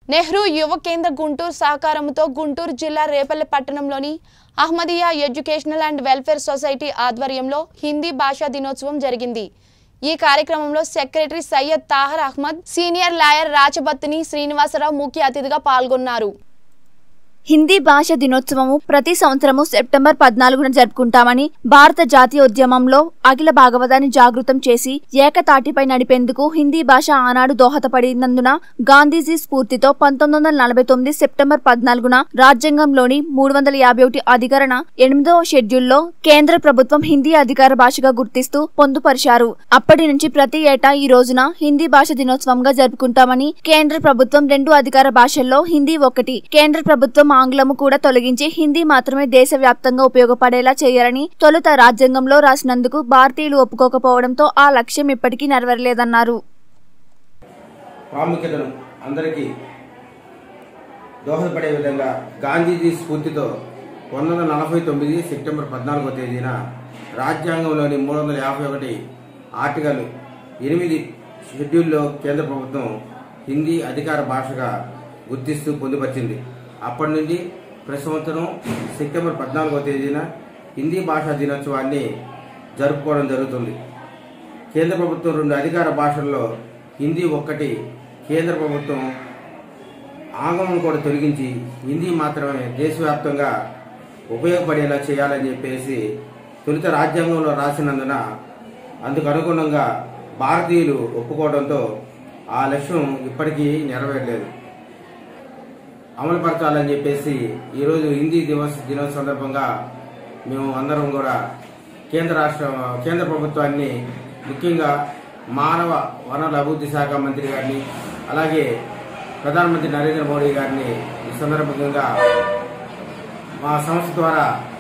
నెహ్రూ యువ కేంద్ర గుంటూరు సహకారంతో గుంటూరు జిల్లా రేపల్లె పట్టణంలోని Ahmadiya educational and welfare society ఆధ్వర్యంలో హిందీ భాషా దినోత్సవం జరిగింది ఈ కార్యక్రమంలో secretary Syed Tahir Ahmed senior lawyer Rachabattini Srinivasarao ముఖ్య అతిథిగా పాల్గొన్నారు హిందీ భాష దినోత్సవము ప్రతి సంవత్సరము సెప్టెంబర్ పద్నాలుగున జరుపుకుంటామని భారత జాతీయ ఉద్యమంలో అఖిల భాగవతాన్ని జాగృతం చేసి ఏకతాటిపై నడిపేందుకు హిందీ భాష ఆనాడు దోహదపడినందున గాంధీజీ స్ఫూర్తితో పంతొమ్మిది వందల నలభై తొమ్మిది సెప్టెంబర్ పద్నాలుగున రాజ్యాంగంలోని మూడు వందల యాభై ఒకటి అధికరణ ఎనిమిదవ షెడ్యూల్లో కేంద్ర ప్రభుత్వం హిందీ అధికార భాషగా గుర్తిస్తూ పొందుపరిచారు అప్పటి నుంచి ప్రతి ఏటా ఈ రోజున హిందీ భాష దినోత్సవంగా జరుపుకుంటామని కేంద్ర ప్రభుత్వం రెండు అధికార భాషల్లో హిందీ ఒకటి కేంద్ర ప్రభుత్వం ఆంగ్లము కూడా తొలగించి హిందీ మాత్రమే దేశవ్యాప్తంగా ఉపయోగపడేలా చేయాలని తొలుత రాజ్యాంగంలో రాసినందుకు భారతీయులు ఒప్పుకోకపోవడంతో ఆ లక్ష్యం ఇప్పటికీ నెరవేరలేదన్నారు ప్రాముఖ్యతను అందరికీ దోహదపడే విధంగా గాంధీజీ స్ఫూర్తితో పంతొమ్మిది వందల నలభై తొమ్మిది సెప్టెంబర్ పద్నాలుగో తేదీన రాజ్యాంగంలోని మూడు వందల యాభై ఒకటి ఆర్టికల్ ఎనిమిది షెడ్యూల్లో కేంద్ర ప్రభుత్వం హిందీ అధికార భాషగా గుర్తిస్తూ పొందుపరిచింది అప్పటి నుండి ప్రతి సంవత్సరం సెప్టెంబర్ పద్నాలుగో తేదీన హిందీ భాషా దినోత్సవాన్ని జరుపుకోవడం జరుగుతుంది కేంద్ర ప్రభుత్వం రెండు అధికార భాషల్లో హిందీ ఒక్కటి కేంద్ర ప్రభుత్వం ఆంగ్లం కూడా తొలగించి హిందీ మాత్రమే దేశవ్యాప్తంగా ఉపయోగపడేలా చేయాలని చెప్పేసి తొలుత రాజ్యాంగంలో రాసినందున అందుకు అనుగుణంగా భారతీయులు ఒప్పుకోవడంతో ఆ లక్ష్యం ఇప్పటికీ నెరవేరలేదు అమలుపరచాలని చెప్పేసి ఈరోజు హిందీ దివస్ దినోత్సవం సందర్భంగా మేము అందరం కూడా కేంద్ర రాష్ట్ర కేంద్ర ప్రభుత్వాన్ని ముఖ్యంగా మానవ వనరుల అభివృద్ధి శాఖ మంత్రి గారిని అలాగే ప్రధానమంత్రి నరేంద్ర మోడీ గారిని ఈ సందర్భంగా మా సంస్థ ద్వారా